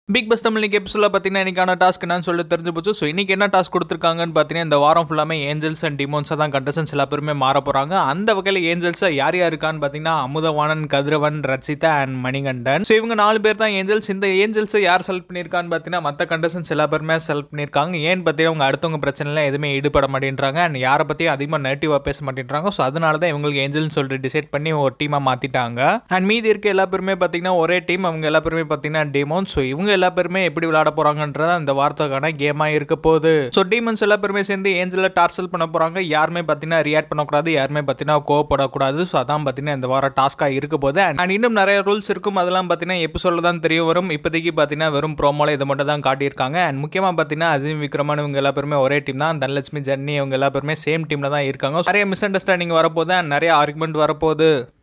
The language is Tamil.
பிக் பஸ் தமிழ் இன்னைக்கு எபிசோட பார்த்தீங்கன்னா இன்னைக்கான டாஸ்க் என்னன்னு சொல்லி தெரிஞ்சு போச்சு ஸோ இன்னைக்கு என்ன டாஸ்க் கொடுத்துருக்காங்கன்னு பார்த்தீங்கன்னா இந்த வாரம் ஃபுல்லாமே ஏஞ்சல்ஸ் அண்ட் டிமோன்ஸாக தான் கண்டஸ்டன்ஸ் எல்லா பேருமே மாற போகிறாங்க அந்த வகையில் ஏஞ்சல்ஸாக யார் யார் இருக்கான்னு பார்த்தீங்கன்னா அமுதவாணன் கதிரவன் ரச்சிதா அண்ட் மணிகண்டன் ஸோ இவங்க நாலு பேர் தான் ஏஞ்சல்ஸ் இந்த ஏஞ்சல்ஸை யார் செலக்ட் பண்ணியிருக்கான்னு பார்த்தீங்கன்னா மற்ற கண்டஸ்டன்ஸ் எல்லா பேருமே செலக்ட் பண்ணியிருக்காங்க ஏன்னு பார்த்தீங்கன்னா அவங்க அடுத்தவங்க பிரச்சனைலாம் எதுவுமே ஈடுபட மாட்டேன்றாங்க அண்ட் யாரை பற்றியும் அதிகமாக நெகட்டிவாக பேச மாட்டேன்றாங்க ஸோ அதனால தான் இவங்களுக்கு ஏஞ்சல்னு சொல்லிட்டு டிசைட் பண்ணி ஒரு டீமாக மாற்றிட்டாங்க அண்ட் மீதி இருக்க எல்லா பேருமே பார்த்தீங்கன்னா ஒரே டீம் அவங்க எல்லா பேருமே பார்த்தீங்கன்னா டீமோன் ஸோ இவங்க எல்லா பேருமே எப்படி விளையாட போறாங்கன்றத அந்த வார்த்தைக்கான கேமா இருக்க போகுது ஸோ டீமன்ஸ் எல்லா பேருமே சேர்ந்து ஏஞ்சல டார்சல் பண்ண போறாங்க யாருமே பார்த்தீங்கன்னா ரியாக்ட் பண்ணக்கூடாது யாருமே பார்த்தீங்கன்னா கோவப்படக்கூடாது ஸோ அதான் பார்த்தீங்கன்னா இந்த வாரம் டாஸ்க்காக இருக்க போகுது அண்ட் இன்னும் நிறைய ரூல்ஸ் இருக்கும் அதெல்லாம் பார்த்தீங்கன்னா எபிசோட தான் தெரிய வரும் இப்போதைக்கு பார்த்தீங்கன்னா வெறும் ப்ரோமோல இதை மட்டும் தான் காட்டியிருக்காங்க அண்ட் முக்கியமாக பார்த்தீங்கன்னா அசீம் விக்ரமன் இவங்க எல்லா பேருமே ஒரே டீம் தான் தனலட்சுமி ஜன்னி இவங்க எல்லா பேருமே சேம் டீம்ல தான் இருக்காங்க நிறைய மிஸ் அண்டர்ஸ்டாண்டிங் வரப்போகுது அண்ட் நிறைய ஆர்குமெண்ட் வரப்போகுது